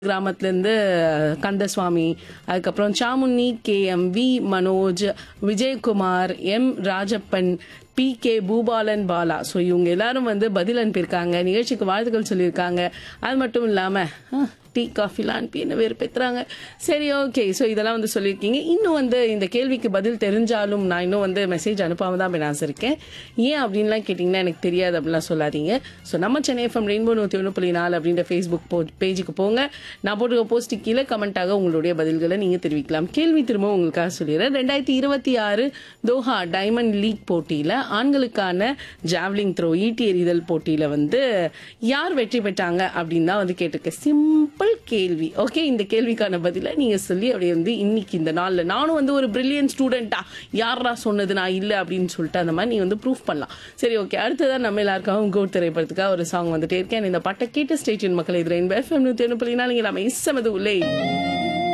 கிராமத்துலேருந்து கந்தசுவாமி அதுக்கப்புறம் Samunni K M V Manoj Vijayakumar M Rajappan P K Boopalan Bala so இவங்க எல்லாரும் வந்து பதில் அனுப்பியிருக்காங்க நிகழ்ச்சிக்கு வாழ்த்துக்கள் சொல்லியிருக்காங்க அது மட்டும் இல்லாமல் டீ காஃபிலாம் அனுப்பி என்ன வேறு பெற்றுறாங்க சரி ஓகே ஸோ இதெல்லாம் வந்து சொல்லியிருக்கீங்க இன்னும் வந்து இந்த கேள்விக்கு பதில் தெரிஞ்சாலும் நான் இன்னும் வந்து மெசேஜ் அனுப்பாம தான் நான் இருக்கேன் ஏன் அப்படின்லாம் கேட்டிங்கன்னா எனக்கு தெரியாது அப்படிலாம் சொல்லாதீங்க ஸோ நம்ம சென்னை எஃப்எம் ரெயின்போ நூற்றி ஒன்று புள்ளி நாலு அப்படின்ற ஃபேஸ்புக் போ பேஜுக்கு போங்க நான் போட்டுக்க போஸ்ட் கீழே கமெண்ட்டாக உங்களுடைய பதில்களை நீங்கள் தெரிவிக்கலாம் கேள்வி திரும்ப உங்களுக்காக சொல்லிடுறேன் ரெண்டாயிரத்தி இருபத்தி ஆறு தோஹா டைமண்ட் லீக் போட்டியில் ஆண்களுக்கான ஜாவ்லிங் த்ரோ ஈட்டி எறிதல் போட்டியில் வந்து யார் வெற்றி பெற்றாங்க அப்படின்னு தான் வந்து கேட்டிருக்கேன் சிம்பிள் கேள்வி ஓகே இந்த கேள்விக்கான பதிலை நீங்கள் சொல்லி அப்படியே வந்து இன்னைக்கு இந்த நாளில் நானும் வந்து ஒரு பிரில்லியன்ட் ஸ்டூடெண்ட்டா யாரா சொன்னது நான் இல்லை அப்படின்னு சொல்லிட்டு அந்த மாதிரி நீ வந்து ப்ரூஃப் பண்ணலாம் சரி ஓகே அடுத்ததான் நம்ம எல்லாருக்காகவும் கோட் திரைப்படத்துக்காக ஒரு சாங் வந்துட்டே இருக்கேன் இந்த பட்டை கேட்ட ஸ்டேஷன் மக்கள் இது ரெயின்போ எஃப்எம் நூற்றி ஒன்று புள்ளினா நீங்கள் நம்ம இசமது உள்ளே